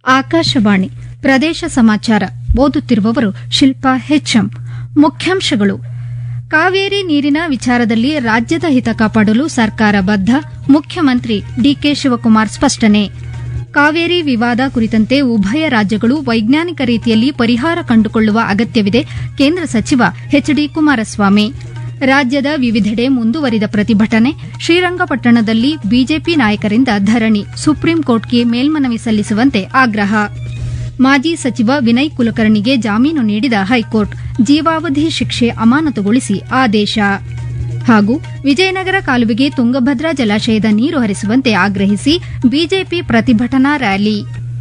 ಆಕಾಶವಾಣಿ ಪ್ರದೇಶ ಸಮಾಚಾರ ಓದುತ್ತಿರುವವರು ಶಿಲ್ಪಾ ಹೆಚ್ಎಂ ಮುಖ್ಯಾಂಶಗಳು ಕಾವೇರಿ ನೀರಿನ ವಿಚಾರದಲ್ಲಿ ರಾಜ್ಯದ ಹಿತ ಕಾಪಾಡಲು ಸರ್ಕಾರ ಬದ್ಧ ಮುಖ್ಯಮಂತ್ರಿ ಡಿಕೆ ಶಿವಕುಮಾರ್ ಸ್ಪಷ್ಟನೆ ಕಾವೇರಿ ವಿವಾದ ಕುರಿತಂತೆ ಉಭಯ ರಾಜ್ಯಗಳು ವೈಜ್ಞಾನಿಕ ರೀತಿಯಲ್ಲಿ ಪರಿಹಾರ ಕಂಡುಕೊಳ್ಳುವ ಅಗತ್ಯವಿದೆ ಕೇಂದ್ರ ಸಚಿವ ಎಚ್ಡಿ ಕುಮಾರಸ್ವಾಮಿ ರಾಜ್ಯದ ವಿವಿಧೆಡೆ ಮುಂದುವರಿದ ಪ್ರತಿಭಟನೆ ಶ್ರೀರಂಗಪಟ್ಟಣದಲ್ಲಿ ಬಿಜೆಪಿ ನಾಯಕರಿಂದ ಧರಣಿ ಸುಪ್ರೀಂ ಕೋರ್ಟ್ಗೆ ಮೇಲ್ಮನವಿ ಸಲ್ಲಿಸುವಂತೆ ಆಗ್ರಹ ಮಾಜಿ ಸಚಿವ ವಿನಯ್ ಕುಲಕರ್ಣಿಗೆ ಜಾಮೀನು ನೀಡಿದ ಹೈಕೋರ್ಟ್ ಜೀವಾವಧಿ ಶಿಕ್ಷೆ ಅಮಾನತುಗೊಳಿಸಿ ಆದೇಶ ಹಾಗೂ ವಿಜಯನಗರ ಕಾಲುವೆಗೆ ತುಂಗಭದ್ರಾ ಜಲಾಶಯದ ನೀರು ಹರಿಸುವಂತೆ ಆಗ್ರಹಿಸಿ ಬಿಜೆಪಿ ಪ್ರತಿಭಟನಾ ರ್ಯಾಲಿ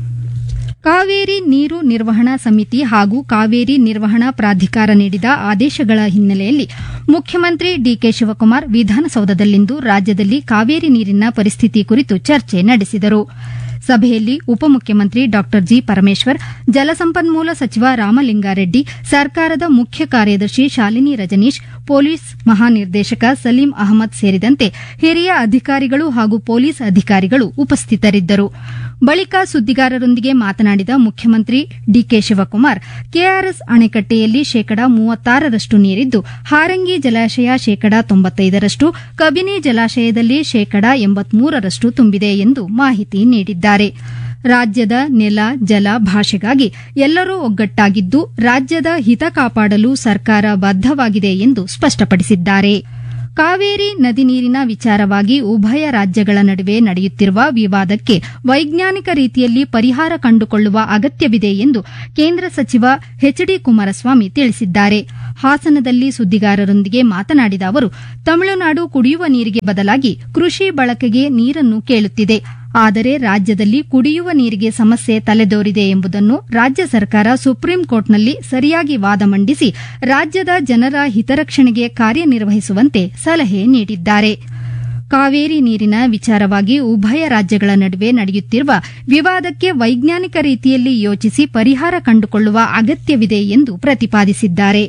ಕಾವೇರಿ ನೀರು ನಿರ್ವಹಣಾ ಸಮಿತಿ ಹಾಗೂ ಕಾವೇರಿ ನಿರ್ವಹಣಾ ಪ್ರಾಧಿಕಾರ ನೀಡಿದ ಆದೇಶಗಳ ಹಿನ್ನೆಲೆಯಲ್ಲಿ ಮುಖ್ಯಮಂತ್ರಿ ಡಿಕೆ ಶಿವಕುಮಾರ್ ವಿಧಾನಸೌಧದಲ್ಲಿಂದು ರಾಜ್ಯದಲ್ಲಿ ಕಾವೇರಿ ನೀರಿನ ಪರಿಸ್ಥಿತಿ ಕುರಿತು ಚರ್ಚೆ ನಡೆಸಿದರು ಸಭೆಯಲ್ಲಿ ಉಪಮುಖ್ಯಮಂತ್ರಿ ಡಾ ಜಿ ಪರಮೇಶ್ವರ್ ಜಲಸಂಪನ್ಮೂಲ ಸಚಿವ ರಾಮಲಿಂಗಾರೆಡ್ಡಿ ಸರ್ಕಾರದ ಮುಖ್ಯ ಕಾರ್ಯದರ್ಶಿ ಶಾಲಿನಿ ರಜನೀಶ್ ಪೊಲೀಸ್ ಮಹಾನಿರ್ದೇಶಕ ಸಲೀಂ ಅಹಮದ್ ಸೇರಿದಂತೆ ಹಿರಿಯ ಅಧಿಕಾರಿಗಳು ಹಾಗೂ ಪೊಲೀಸ್ ಅಧಿಕಾರಿಗಳು ಉಪಸ್ಥಿತರಿದ್ದರು ಬಳಿಕ ಸುದ್ದಿಗಾರರೊಂದಿಗೆ ಮಾತನಾಡಿದ ಮುಖ್ಯಮಂತ್ರಿ ಡಿಕೆ ಶಿವಕುಮಾರ್ ಕೆಆರ್ಎಸ್ ಅಣೆಕಟ್ಟೆಯಲ್ಲಿ ಶೇಕಡಾ ಮೂವತ್ತಾರರಷ್ಟು ನೀರಿದ್ದು ಹಾರಂಗಿ ಜಲಾಶಯ ಶೇಕಡಾ ತೊಂಬತ್ತೈದರಷ್ಟು ಕಬಿನಿ ಜಲಾಶಯದಲ್ಲಿ ಶೇಕಡಾ ಎಂಬತ್ಮೂರರಷ್ಟು ತುಂಬಿದೆ ಎಂದು ಮಾಹಿತಿ ನೀಡಿದ್ದಾರೆ ರಾಜ್ಯದ ನೆಲ ಜಲ ಭಾಷೆಗಾಗಿ ಎಲ್ಲರೂ ಒಗ್ಗಟ್ಟಾಗಿದ್ದು ರಾಜ್ಯದ ಹಿತ ಕಾಪಾಡಲು ಸರ್ಕಾರ ಬದ್ದವಾಗಿದೆ ಎಂದು ಸ್ಪಷ್ಟಪಡಿಸಿದ್ದಾರೆ ಕಾವೇರಿ ನದಿ ನೀರಿನ ವಿಚಾರವಾಗಿ ಉಭಯ ರಾಜ್ಯಗಳ ನಡುವೆ ನಡೆಯುತ್ತಿರುವ ವಿವಾದಕ್ಕೆ ವೈಜ್ಞಾನಿಕ ರೀತಿಯಲ್ಲಿ ಪರಿಹಾರ ಕಂಡುಕೊಳ್ಳುವ ಅಗತ್ಯವಿದೆ ಎಂದು ಕೇಂದ್ರ ಸಚಿವ ಎಚ್ಡಿ ಕುಮಾರಸ್ವಾಮಿ ತಿಳಿಸಿದ್ದಾರೆ ಹಾಸನದಲ್ಲಿ ಸುದ್ದಿಗಾರರೊಂದಿಗೆ ಮಾತನಾಡಿದ ಅವರು ತಮಿಳುನಾಡು ಕುಡಿಯುವ ನೀರಿಗೆ ಬದಲಾಗಿ ಕೃಷಿ ಬಳಕೆಗೆ ನೀರನ್ನು ಕೇಳುತ್ತಿದೆ ಆದರೆ ರಾಜ್ಯದಲ್ಲಿ ಕುಡಿಯುವ ನೀರಿಗೆ ಸಮಸ್ಯೆ ತಲೆದೋರಿದೆ ಎಂಬುದನ್ನು ರಾಜ್ಯ ಸರ್ಕಾರ ಸುಪ್ರೀಂ ಕೋರ್ಟ್ನಲ್ಲಿ ಸರಿಯಾಗಿ ವಾದ ಮಂಡಿಸಿ ರಾಜ್ಯದ ಜನರ ಹಿತರಕ್ಷಣೆಗೆ ಕಾರ್ಯನಿರ್ವಹಿಸುವಂತೆ ಸಲಹೆ ನೀಡಿದ್ದಾರೆ ಕಾವೇರಿ ನೀರಿನ ವಿಚಾರವಾಗಿ ಉಭಯ ರಾಜ್ಯಗಳ ನಡುವೆ ನಡೆಯುತ್ತಿರುವ ವಿವಾದಕ್ಕೆ ವೈಜ್ಞಾನಿಕ ರೀತಿಯಲ್ಲಿ ಯೋಚಿಸಿ ಪರಿಹಾರ ಕಂಡುಕೊಳ್ಳುವ ಅಗತ್ಯವಿದೆ ಎಂದು ಪ್ರತಿಪಾದಿಸಿದ್ದಾರೆ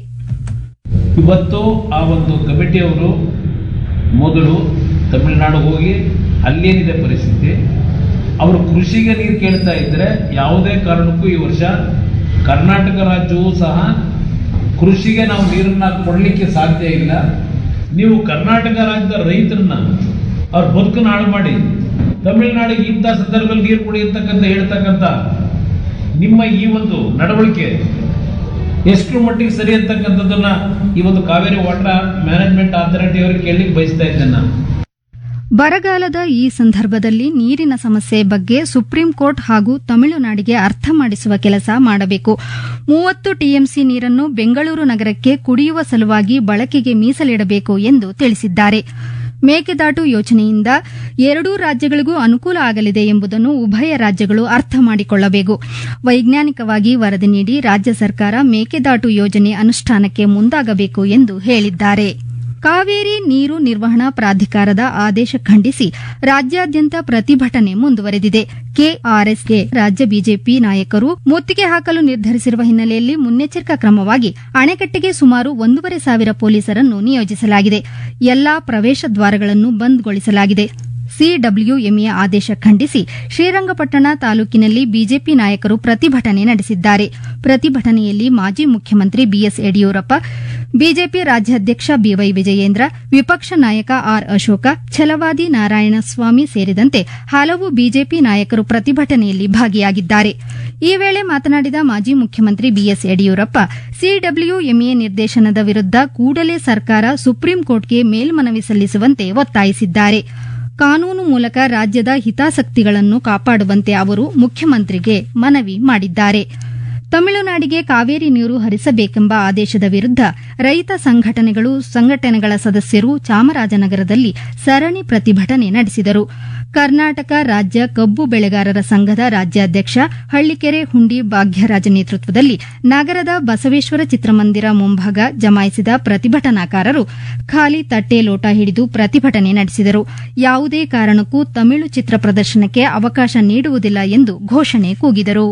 ಇವತ್ತು ಆ ಒಂದು ಕಮಿಟಿಯವರು ಮೊದಲು ತಮಿಳುನಾಡು ಹೋಗಿ ಅಲ್ಲೇನಿದೆ ಪರಿಸ್ಥಿತಿ ಅವರು ಕೃಷಿಗೆ ನೀರು ಕೇಳ್ತಾ ಇದ್ರೆ ಯಾವುದೇ ಕಾರಣಕ್ಕೂ ಈ ವರ್ಷ ಕರ್ನಾಟಕ ರಾಜ್ಯವು ಸಹ ಕೃಷಿಗೆ ನಾವು ನೀರನ್ನ ಕೊಡಲಿಕ್ಕೆ ಸಾಧ್ಯ ಇಲ್ಲ ನೀವು ಕರ್ನಾಟಕ ರಾಜ್ಯದ ರೈತರನ್ನ ಅವ್ರ ಬದುಕನ್ನ ಹಾಳು ಮಾಡಿ ತಮಿಳುನಾಡಿಗೆ ಇಂಥ ಸಂದರ್ಭದಲ್ಲಿ ನೀರು ಕೊಡಿ ಅಂತಕ್ಕಂಥ ಹೇಳ್ತಕ್ಕಂಥ ನಿಮ್ಮ ಈ ಒಂದು ನಡವಳಿಕೆ ಎಷ್ಟು ಮಟ್ಟಿಗೆ ಸರಿ ಅಂತಕ್ಕಂಥದ್ದನ್ನ ಈ ಒಂದು ಕಾವೇರಿ ವಾಟರ್ ಮ್ಯಾನೇಜ್ಮೆಂಟ್ ಅಥಾರಿಟಿ ಅವರಿಗೆ ಕೇಳಲಿಕ್ಕೆ ಬಯಸ್ತಾ ಇದ್ದೇನೆ ನಾನು ಬರಗಾಲದ ಈ ಸಂದರ್ಭದಲ್ಲಿ ನೀರಿನ ಸಮಸ್ಯೆ ಬಗ್ಗೆ ಸುಪ್ರೀಂ ಕೋರ್ಟ್ ಹಾಗೂ ತಮಿಳುನಾಡಿಗೆ ಅರ್ಥ ಮಾಡಿಸುವ ಕೆಲಸ ಮಾಡಬೇಕು ಮೂವತ್ತು ಟಿಎಂಸಿ ನೀರನ್ನು ಬೆಂಗಳೂರು ನಗರಕ್ಕೆ ಕುಡಿಯುವ ಸಲುವಾಗಿ ಬಳಕೆಗೆ ಮೀಸಲಿಡಬೇಕು ಎಂದು ತಿಳಿಸಿದ್ದಾರೆ ಮೇಕೆದಾಟು ಯೋಜನೆಯಿಂದ ಎರಡೂ ರಾಜ್ಯಗಳಿಗೂ ಅನುಕೂಲ ಆಗಲಿದೆ ಎಂಬುದನ್ನು ಉಭಯ ರಾಜ್ಯಗಳು ಅರ್ಥ ಮಾಡಿಕೊಳ್ಳಬೇಕು ವೈಜ್ಞಾನಿಕವಾಗಿ ವರದಿ ನೀಡಿ ರಾಜ್ಯ ಸರ್ಕಾರ ಮೇಕೆದಾಟು ಯೋಜನೆ ಅನುಷ್ಠಾನಕ್ಕೆ ಮುಂದಾಗಬೇಕು ಎಂದು ಹೇಳಿದ್ದಾರೆ ಕಾವೇರಿ ನೀರು ನಿರ್ವಹಣಾ ಪ್ರಾಧಿಕಾರದ ಆದೇಶ ಖಂಡಿಸಿ ರಾಜ್ಯಾದ್ಯಂತ ಪ್ರತಿಭಟನೆ ಮುಂದುವರೆದಿದೆ ಕೆಆರ್ಎಸ್ಗೆ ರಾಜ್ಯ ಬಿಜೆಪಿ ನಾಯಕರು ಮುತ್ತಿಗೆ ಹಾಕಲು ನಿರ್ಧರಿಸಿರುವ ಹಿನ್ನೆಲೆಯಲ್ಲಿ ಮುನ್ನೆಚ್ಚರಿಕಾ ಕ್ರಮವಾಗಿ ಅಣೆಕಟ್ಟೆಗೆ ಸುಮಾರು ಒಂದೂವರೆ ಸಾವಿರ ಪೊಲೀಸರನ್ನು ನಿಯೋಜಿಸಲಾಗಿದೆ ಎಲ್ಲಾ ಪ್ರವೇಶ ದ್ವಾರಗಳನ್ನು ಬಂದ್ಗೊಳಿಸಲಾಗಿದೆ ಸಿಡಬ್ಲ್ಯೂಎಂಎ ಆದೇಶ ಖಂಡಿಸಿ ಶ್ರೀರಂಗಪಟ್ಟಣ ತಾಲೂಕಿನಲ್ಲಿ ಬಿಜೆಪಿ ನಾಯಕರು ಪ್ರತಿಭಟನೆ ನಡೆಸಿದ್ದಾರೆ ಪ್ರತಿಭಟನೆಯಲ್ಲಿ ಮಾಜಿ ಮುಖ್ಯಮಂತ್ರಿ ಬಿಎಸ್ ಯಡಿಯೂರಪ್ಪ ಬಿಜೆಪಿ ರಾಜ್ಯಾಧ್ಯಕ್ಷ ಬಿವೈ ವಿಜಯೇಂದ್ರ ವಿಪಕ್ಷ ನಾಯಕ ಆರ್ ಅಶೋಕ ಛಲವಾದಿ ನಾರಾಯಣಸ್ವಾಮಿ ಸೇರಿದಂತೆ ಹಲವು ಬಿಜೆಪಿ ನಾಯಕರು ಪ್ರತಿಭಟನೆಯಲ್ಲಿ ಭಾಗಿಯಾಗಿದ್ದಾರೆ ಈ ವೇಳೆ ಮಾತನಾಡಿದ ಮಾಜಿ ಮುಖ್ಯಮಂತ್ರಿ ಬಿಎಸ್ ಯಡಿಯೂರಪ್ಪ ಸಿಡಬ್ಲ್ಯೂಎಂಎ ನಿರ್ದೇಶನದ ವಿರುದ್ದ ಕೂಡಲೇ ಸರ್ಕಾರ ಸುಪ್ರೀಂ ಕೋರ್ಟ್ಗೆ ಮೇಲ್ಮನವಿ ಸಲ್ಲಿಸುವಂತೆ ಒತ್ತಾಯಿಸಿದ್ದಾರೆ ಕಾನೂನು ಮೂಲಕ ರಾಜ್ಯದ ಹಿತಾಸಕ್ತಿಗಳನ್ನು ಕಾಪಾಡುವಂತೆ ಅವರು ಮುಖ್ಯಮಂತ್ರಿಗೆ ಮನವಿ ಮಾಡಿದ್ದಾರೆ ತಮಿಳುನಾಡಿಗೆ ಕಾವೇರಿ ನೀರು ಹರಿಸಬೇಕೆಂಬ ಆದೇಶದ ವಿರುದ್ದ ರೈತ ಸಂಘಟನೆಗಳು ಸಂಘಟನೆಗಳ ಸದಸ್ಯರು ಚಾಮರಾಜನಗರದಲ್ಲಿ ಸರಣಿ ಪ್ರತಿಭಟನೆ ನಡೆಸಿದರು ಕರ್ನಾಟಕ ರಾಜ್ಯ ಕಬ್ಬು ಬೆಳೆಗಾರರ ಸಂಘದ ರಾಜ್ಯಾಧ್ಯಕ್ಷ ಹಳ್ಳಿಕೆರೆ ಹುಂಡಿ ಭಾಗ್ಯರಾಜ ನೇತೃತ್ವದಲ್ಲಿ ನಗರದ ಬಸವೇಶ್ವರ ಚಿತ್ರಮಂದಿರ ಮುಂಭಾಗ ಜಮಾಯಿಸಿದ ಪ್ರತಿಭಟನಾಕಾರರು ಖಾಲಿ ತಟ್ಟೆ ಲೋಟ ಹಿಡಿದು ಪ್ರತಿಭಟನೆ ನಡೆಸಿದರು ಯಾವುದೇ ಕಾರಣಕ್ಕೂ ತಮಿಳು ಚಿತ್ರ ಪ್ರದರ್ಶನಕ್ಕೆ ಅವಕಾಶ ನೀಡುವುದಿಲ್ಲ ಎಂದು ಘೋಷಣೆ ಕೂಗಿದರು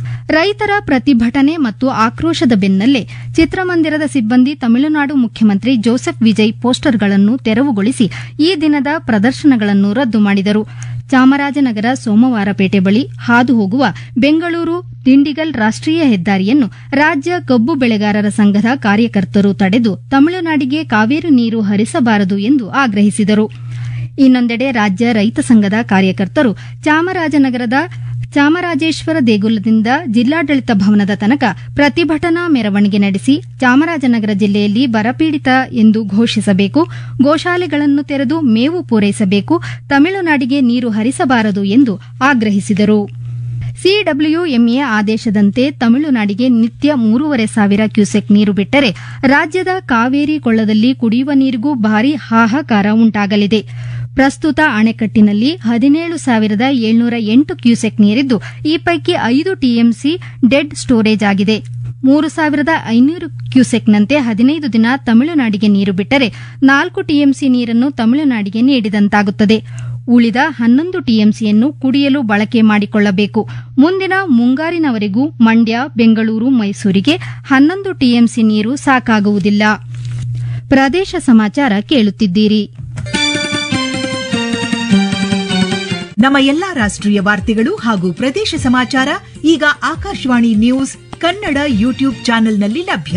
ರೈತರ ಪ್ರತಿಭಟನೆ ಮತ್ತು ಆಕ್ರೋಶದ ಬೆನ್ನಲ್ಲೇ ಚಿತ್ರಮಂದಿರದ ಸಿಬ್ಬಂದಿ ತಮಿಳುನಾಡು ಮುಖ್ಯಮಂತ್ರಿ ಜೋಸೆಫ್ ವಿಜಯ್ ಪೋಸ್ಟರ್ಗಳನ್ನು ತೆರವುಗೊಳಿಸಿ ಈ ದಿನದ ಪ್ರದರ್ಶನಗಳನ್ನು ರದ್ದು ಮಾಡಿದರು ಚಾಮರಾಜನಗರ ಸೋಮವಾರಪೇಟೆ ಬಳಿ ಹಾದು ಹೋಗುವ ಬೆಂಗಳೂರು ದಿಂಡಿಗಲ್ ರಾಷ್ಟೀಯ ಹೆದ್ದಾರಿಯನ್ನು ರಾಜ್ಯ ಕಬ್ಬು ಬೆಳೆಗಾರರ ಸಂಘದ ಕಾರ್ಯಕರ್ತರು ತಡೆದು ತಮಿಳುನಾಡಿಗೆ ಕಾವೇರಿ ನೀರು ಹರಿಸಬಾರದು ಎಂದು ಆಗ್ರಹಿಸಿದರು ಇನ್ನೊಂದೆಡೆ ರಾಜ್ಯ ರೈತ ಸಂಘದ ಕಾರ್ಯಕರ್ತರು ಚಾಮರಾಜನಗರದ ಚಾಮರಾಜೇಶ್ವರ ದೇಗುಲದಿಂದ ಜಿಲ್ಲಾಡಳಿತ ಭವನದ ತನಕ ಪ್ರತಿಭಟನಾ ಮೆರವಣಿಗೆ ನಡೆಸಿ ಚಾಮರಾಜನಗರ ಜಿಲ್ಲೆಯಲ್ಲಿ ಬರಪೀಡಿತ ಎಂದು ಘೋಷಿಸಬೇಕು ಗೋಶಾಲೆಗಳನ್ನು ತೆರೆದು ಮೇವು ಪೂರೈಸಬೇಕು ತಮಿಳುನಾಡಿಗೆ ನೀರು ಹರಿಸಬಾರದು ಎಂದು ಆಗ್ರಹಿಸಿದರು ಸಿಡಬ್ಲ್ಯೂಎಂಎ ಆದೇಶದಂತೆ ತಮಿಳುನಾಡಿಗೆ ನಿತ್ಯ ಮೂರುವರೆ ಸಾವಿರ ಕ್ಯೂಸೆಕ್ ನೀರು ಬಿಟ್ಟರೆ ರಾಜ್ಯದ ಕಾವೇರಿ ಕೊಳ್ಳದಲ್ಲಿ ಕುಡಿಯುವ ನೀರಿಗೂ ಭಾರೀ ಹಾಹಾಕಾರ ಉಂಟಾಗಲಿದೆ ಪ್ರಸ್ತುತ ಅಣೆಕಟ್ಟಿನಲ್ಲಿ ಹದಿನೇಳು ಸಾವಿರದ ಏಳ್ನೂರ ಎಂಟು ಕ್ಯೂಸೆಕ್ ನೀರಿದ್ದು ಈ ಪೈಕಿ ಐದು ಟಿಎಂಸಿ ಡೆಡ್ ಸ್ಟೋರೇಜ್ ಆಗಿದೆ ಮೂರು ಸಾವಿರದ ಐನೂರು ಕ್ಯೂಸೆಕ್ನಂತೆ ಹದಿನೈದು ದಿನ ತಮಿಳುನಾಡಿಗೆ ನೀರು ಬಿಟ್ಟರೆ ನಾಲ್ಕು ಟಿಎಂಸಿ ನೀರನ್ನು ತಮಿಳುನಾಡಿಗೆ ನೀಡಿದಂತಾಗುತ್ತದೆ ಉಳಿದ ಹನ್ನೊಂದು ಟಿಎಂಸಿಯನ್ನು ಕುಡಿಯಲು ಬಳಕೆ ಮಾಡಿಕೊಳ್ಳಬೇಕು ಮುಂದಿನ ಮುಂಗಾರಿನವರೆಗೂ ಮಂಡ್ಯ ಬೆಂಗಳೂರು ಮೈಸೂರಿಗೆ ಹನ್ನೊಂದು ಟಿಎಂಸಿ ನೀರು ಸಾಕಾಗುವುದಿಲ್ಲ ಪ್ರದೇಶ ಸಮಾಚಾರ ಕೇಳುತ್ತಿದ್ದೀರಿ ನಮ್ಮ ಎಲ್ಲಾ ರಾಷ್ಟ್ರೀಯ ವಾರ್ತೆಗಳು ಹಾಗೂ ಪ್ರದೇಶ ಸಮಾಚಾರ ಈಗ ಆಕಾಶವಾಣಿ ನ್ಯೂಸ್ ಕನ್ನಡ ಯೂಟ್ಯೂಬ್ ಚಾನೆಲ್ನಲ್ಲಿ ಲಭ್ಯ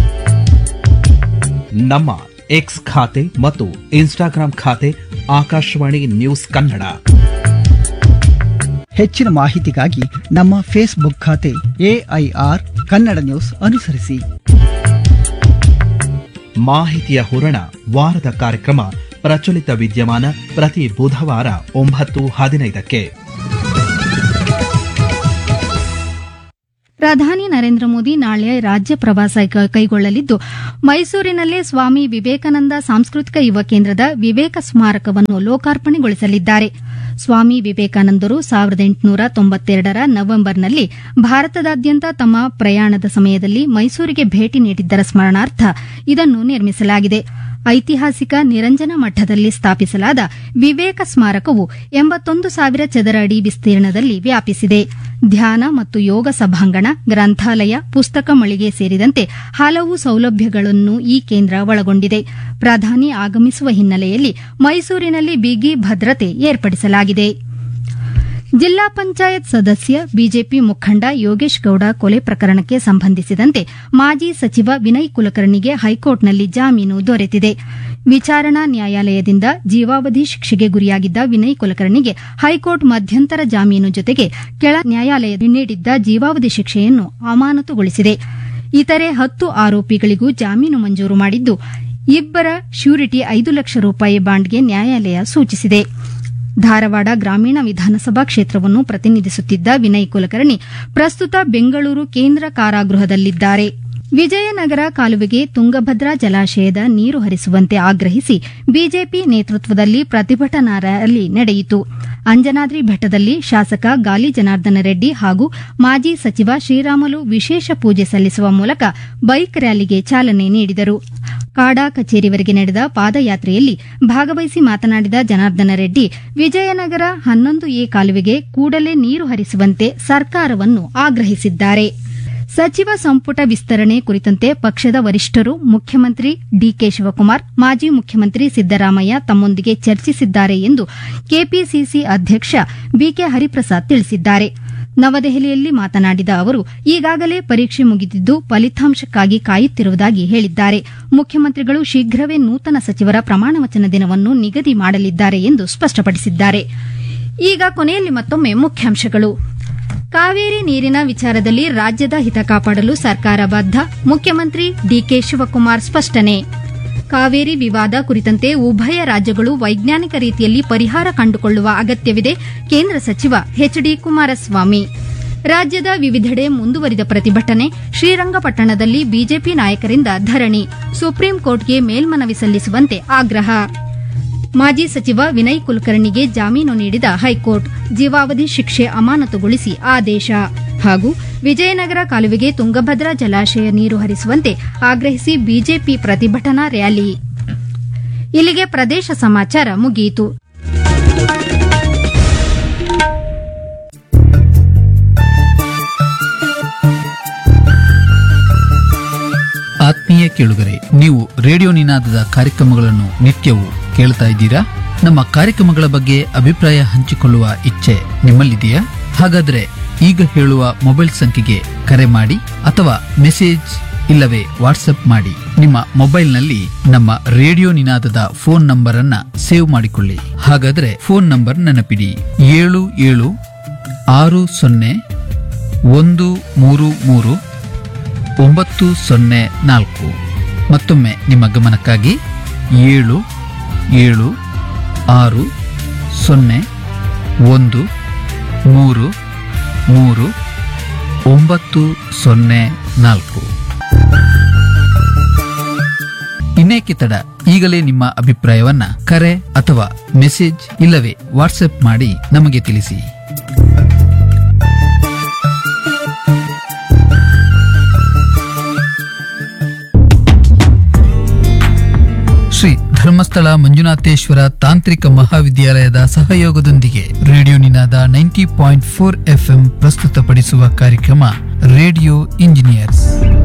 ನಮ್ಮ ಎಕ್ಸ್ ಖಾತೆ ಮತ್ತು ಇನ್ಸ್ಟಾಗ್ರಾಂ ಖಾತೆ ಆಕಾಶವಾಣಿ ನ್ಯೂಸ್ ಕನ್ನಡ ಹೆಚ್ಚಿನ ಮಾಹಿತಿಗಾಗಿ ನಮ್ಮ ಫೇಸ್ಬುಕ್ ಖಾತೆ ಎಐಆರ್ ಕನ್ನಡ ನ್ಯೂಸ್ ಅನುಸರಿಸಿ ಮಾಹಿತಿಯ ಹೂರಣ ವಾರದ ಕಾರ್ಯಕ್ರಮ ಪ್ರಚಲಿತ ವಿದ್ಯಮಾನ ಪ್ರತಿ ಬುಧವಾರ ಒಂಬತ್ತು ಹದಿನೈದಕ್ಕೆ ಪ್ರಧಾನಿ ನರೇಂದ್ರ ಮೋದಿ ನಾಳೆ ರಾಜ್ಯ ಪ್ರವಾಸ ಕೈ- ಕೈಗೊಳ್ಳಲಿದ್ದು ಮೈಸೂರಿನಲ್ಲೇ ಸ್ವಾಮಿ ವಿವೇಕಾನಂದ ಸಾಂಸ್ಕೃತಿಕ ಯುವ ಕೇಂದ್ರದ ವಿವೇಕ ಸ್ಮಾರಕವನ್ನು ಲೋಕಾರ್ಪಣೆಗೊಳಿಸಲಿದ್ದಾರೆ ಸ್ವಾಮಿ ವಿವೇಕಾನಂದರು ಸಾವಿರದ ಎಂಟುನೂರ ತೊಂಬತ್ತೆರಡರ ನವೆಂಬರ್ನಲ್ಲಿ ಭಾರತದಾದ್ಯಂತ ತಮ್ಮ ಪ್ರಯಾಣದ ಸಮಯದಲ್ಲಿ ಮೈಸೂರಿಗೆ ಭೇಟಿ ನೀಡಿದ್ದರ ಸ್ಮರಣಾರ್ಥ ಇದನ್ನು ನಿರ್ಮಿಸಲಾಗಿದೆ ಐತಿಹಾಸಿಕ ನಿರಂಜನ ಮಠದಲ್ಲಿ ಸ್ಥಾಪಿಸಲಾದ ವಿವೇಕ ಸ್ಮಾರಕವು ಎಂಬತ್ತೊಂದು ಸಾವಿರ ಚದರ ಅಡಿ ವಿಸ್ತೀರ್ಣದಲ್ಲಿ ವ್ಯಾಪಿಸಿದೆ ಧ್ಯಾನ ಮತ್ತು ಯೋಗ ಸಭಾಂಗಣ ಗ್ರಂಥಾಲಯ ಪುಸ್ತಕ ಮಳಿಗೆ ಸೇರಿದಂತೆ ಹಲವು ಸೌಲಭ್ಯಗಳನ್ನು ಈ ಕೇಂದ್ರ ಒಳಗೊಂಡಿದೆ ಪ್ರಧಾನಿ ಆಗಮಿಸುವ ಹಿನ್ನೆಲೆಯಲ್ಲಿ ಮೈಸೂರಿನಲ್ಲಿ ಬಿಗಿ ಭದ್ರತೆ ಏರ್ಪಡಿಸಲಾಗಿದೆ ಜಿಲ್ಲಾ ಪಂಚಾಯತ್ ಸದಸ್ಯ ಬಿಜೆಪಿ ಮುಖಂಡ ಯೋಗೇಶ್ ಗೌಡ ಕೊಲೆ ಪ್ರಕರಣಕ್ಕೆ ಸಂಬಂಧಿಸಿದಂತೆ ಮಾಜಿ ಸಚಿವ ವಿನಯ್ ಕುಲಕರ್ಣಿಗೆ ಹೈಕೋರ್ಟ್ನಲ್ಲಿ ಜಾಮೀನು ದೊರೆತಿದೆ ವಿಚಾರಣಾ ನ್ಯಾಯಾಲಯದಿಂದ ಜೀವಾವಧಿ ಶಿಕ್ಷೆಗೆ ಗುರಿಯಾಗಿದ್ದ ವಿನಯ್ ಕುಲಕರ್ಣಿಗೆ ಹೈಕೋರ್ಟ್ ಮಧ್ಯಂತರ ಜಾಮೀನು ಜೊತೆಗೆ ಕೆಳ ನ್ಯಾಯಾಲಯ ನೀಡಿದ್ದ ಜೀವಾವಧಿ ಶಿಕ್ಷೆಯನ್ನು ಅಮಾನತುಗೊಳಿಸಿದೆ ಇತರೆ ಹತ್ತು ಆರೋಪಿಗಳಿಗೂ ಜಾಮೀನು ಮಂಜೂರು ಮಾಡಿದ್ದು ಇಬ್ಬರ ಶ್ಯೂರಿಟಿ ಐದು ಲಕ್ಷ ರೂಪಾಯಿ ಬಾಂಡ್ಗೆ ನ್ಯಾಯಾಲಯ ಸೂಚಿಸಿದೆ ಧಾರವಾಡ ಗ್ರಾಮೀಣ ವಿಧಾನಸಭಾ ಕ್ಷೇತ್ರವನ್ನು ಪ್ರತಿನಿಧಿಸುತ್ತಿದ್ದ ವಿನಯ್ ಕುಲಕರ್ಣಿ ಪ್ರಸ್ತುತ ಬೆಂಗಳೂರು ಕೇಂದ್ರ ಕಾರಾಗೃಹದಲ್ಲಿದ್ದಾರೆ ವಿಜಯನಗರ ಕಾಲುವೆಗೆ ತುಂಗಭದ್ರಾ ಜಲಾಶಯದ ನೀರು ಹರಿಸುವಂತೆ ಆಗ್ರಹಿಸಿ ಬಿಜೆಪಿ ನೇತೃತ್ವದಲ್ಲಿ ಪ್ರತಿಭಟನಾ ರ್ಯಾಲಿ ನಡೆಯಿತು ಅಂಜನಾದ್ರಿ ಬೆಟ್ಟದಲ್ಲಿ ಶಾಸಕ ಗಾಲಿ ಜನಾರ್ದನ ರೆಡ್ಡಿ ಹಾಗೂ ಮಾಜಿ ಸಚಿವ ಶ್ರೀರಾಮುಲು ವಿಶೇಷ ಪೂಜೆ ಸಲ್ಲಿಸುವ ಮೂಲಕ ಬೈಕ್ ರ್ಯಾಲಿಗೆ ಚಾಲನೆ ನೀಡಿದರು ಕಾಡಾ ಕಚೇರಿವರೆಗೆ ನಡೆದ ಪಾದಯಾತ್ರೆಯಲ್ಲಿ ಭಾಗವಹಿಸಿ ಮಾತನಾಡಿದ ಜನಾರ್ದನ ರೆಡ್ಡಿ ವಿಜಯನಗರ ಹನ್ನೊಂದು ಎ ಕಾಲುವೆಗೆ ಕೂಡಲೇ ನೀರು ಹರಿಸುವಂತೆ ಸರ್ಕಾರವನ್ನು ಆಗ್ರಹಿಸಿದ್ದಾರೆ ಸಚಿವ ಸಂಪುಟ ವಿಸ್ತರಣೆ ಕುರಿತಂತೆ ಪಕ್ಷದ ವರಿಷ್ಠರು ಮುಖ್ಯಮಂತ್ರಿ ಡಿಕೆ ಶಿವಕುಮಾರ್ ಮಾಜಿ ಮುಖ್ಯಮಂತ್ರಿ ಸಿದ್ದರಾಮಯ್ಯ ತಮ್ಮೊಂದಿಗೆ ಚರ್ಚಿಸಿದ್ದಾರೆ ಎಂದು ಕೆಪಿಸಿಸಿ ಅಧ್ಯಕ್ಷ ಬಿಕೆ ಹರಿಪ್ರಸಾದ್ ತಿಳಿಸಿದ್ದಾರೆ ನವದೆಹಲಿಯಲ್ಲಿ ಮಾತನಾಡಿದ ಅವರು ಈಗಾಗಲೇ ಪರೀಕ್ಷೆ ಮುಗಿದಿದ್ದು ಫಲಿತಾಂಶಕ್ಕಾಗಿ ಕಾಯುತ್ತಿರುವುದಾಗಿ ಹೇಳಿದ್ದಾರೆ ಮುಖ್ಯಮಂತ್ರಿಗಳು ಶೀಘ್ರವೇ ನೂತನ ಸಚಿವರ ಪ್ರಮಾಣವಚನ ದಿನವನ್ನು ನಿಗದಿ ಮಾಡಲಿದ್ದಾರೆ ಎಂದು ಸ್ಪಷ್ಟಪಡಿಸಿದ್ದಾರೆ ಈಗ ಕೊನೆಯಲ್ಲಿ ಮತ್ತೊಮ್ಮೆ ಮುಖ್ಯಾಂಶಗಳು ಕಾವೇರಿ ನೀರಿನ ವಿಚಾರದಲ್ಲಿ ರಾಜ್ಯದ ಹಿತ ಕಾಪಾಡಲು ಸರ್ಕಾರ ಬದ್ಧ ಮುಖ್ಯಮಂತ್ರಿ ಡಿಕೆ ಶಿವಕುಮಾರ್ ಸ್ಪಷ್ಟನೆ ಕಾವೇರಿ ವಿವಾದ ಕುರಿತಂತೆ ಉಭಯ ರಾಜ್ಯಗಳು ವೈಜ್ಞಾನಿಕ ರೀತಿಯಲ್ಲಿ ಪರಿಹಾರ ಕಂಡುಕೊಳ್ಳುವ ಅಗತ್ಯವಿದೆ ಕೇಂದ್ರ ಸಚಿವ ಎಚ್ಡಿ ಕುಮಾರಸ್ವಾಮಿ ರಾಜ್ಯದ ವಿವಿಧೆಡೆ ಮುಂದುವರಿದ ಪ್ರತಿಭಟನೆ ಶ್ರೀರಂಗಪಟ್ಟಣದಲ್ಲಿ ಬಿಜೆಪಿ ನಾಯಕರಿಂದ ಧರಣಿ ಸುಪ್ರೀಂ ಕೋರ್ಟ್ಗೆ ಮೇಲ್ಮನವಿ ಸಲ್ಲಿಸುವಂತೆ ಆಗ್ರಹ ಮಾಜಿ ಸಚಿವ ವಿನಯ್ ಕುಲಕರ್ಣಿಗೆ ಜಾಮೀನು ನೀಡಿದ ಹೈಕೋರ್ಟ್ ಜೀವಾವಧಿ ಶಿಕ್ಷೆ ಅಮಾನತುಗೊಳಿಸಿ ಆದೇಶ ಹಾಗೂ ವಿಜಯನಗರ ಕಾಲುವೆಗೆ ತುಂಗಭದ್ರಾ ಜಲಾಶಯ ನೀರು ಹರಿಸುವಂತೆ ಆಗ್ರಹಿಸಿ ಬಿಜೆಪಿ ಪ್ರತಿಭಟನಾ ರ್ಯಾಲಿ ಇಲ್ಲಿಗೆ ಪ್ರದೇಶ ಸಮಾಚಾರ ಮುಗಿಯಿತು ಆತ್ಮೀಯ ಕೇಳುಗರೆ ನೀವು ರೇಡಿಯೋ ನಿನಾದದ ಕಾರ್ಯಕ್ರಮಗಳನ್ನು ನಿತ್ಯವೂ ಕೇಳ್ತಾ ಇದ್ದೀರಾ ನಮ್ಮ ಕಾರ್ಯಕ್ರಮಗಳ ಬಗ್ಗೆ ಅಭಿಪ್ರಾಯ ಹಂಚಿಕೊಳ್ಳುವ ಇಚ್ಛೆ ನಿಮ್ಮಲ್ಲಿದೆಯಾ ಹಾಗಾದ್ರೆ ಈಗ ಹೇಳುವ ಮೊಬೈಲ್ ಸಂಖ್ಯೆಗೆ ಕರೆ ಮಾಡಿ ಅಥವಾ ಮೆಸೇಜ್ ಇಲ್ಲವೇ ವಾಟ್ಸ್ಆಪ್ ಮಾಡಿ ನಿಮ್ಮ ಮೊಬೈಲ್ನಲ್ಲಿ ನಮ್ಮ ರೇಡಿಯೋ ನಿನಾದದ ಫೋನ್ ನಂಬರ್ ಅನ್ನ ಸೇವ್ ಮಾಡಿಕೊಳ್ಳಿ ಹಾಗಾದ್ರೆ ಫೋನ್ ನಂಬರ್ ನೆನಪಿಡಿ ಏಳು ಏಳು ಆರು ಸೊನ್ನೆ ಒಂದು ಮೂರು ಮೂರು ಒಂಬತ್ತು ಸೊನ್ನೆ ನಾಲ್ಕು ಮತ್ತೊಮ್ಮೆ ನಿಮ್ಮ ಗಮನಕ್ಕಾಗಿ ಏಳು ಏಳು ಆರು ಸೊನ್ನೆ ಒಂದು ಮೂರು ಮೂರು ಒಂಬತ್ತು ಸೊನ್ನೆ ನಾಲ್ಕು ಇನ್ನೇಕೆ ತಡ ಈಗಲೇ ನಿಮ್ಮ ಅಭಿಪ್ರಾಯವನ್ನ ಕರೆ ಅಥವಾ ಮೆಸೇಜ್ ಇಲ್ಲವೇ ವಾಟ್ಸ್ಆಪ್ ಮಾಡಿ ನಮಗೆ ತಿಳಿಸಿ ಶ್ರೀ ಧರ್ಮಸ್ಥಳ ಮಂಜುನಾಥೇಶ್ವರ ತಾಂತ್ರಿಕ ಮಹಾವಿದ್ಯಾಲಯದ ಸಹಯೋಗದೊಂದಿಗೆ radio Ninada ninety point four FM ಪ್ರಸ್ತುತಪಡಿಸುವ ಕಾರ್ಯಕ್ರಮ ರೇಡಿಯೋ ಇಂಜಿನಿಯರ್ಸ್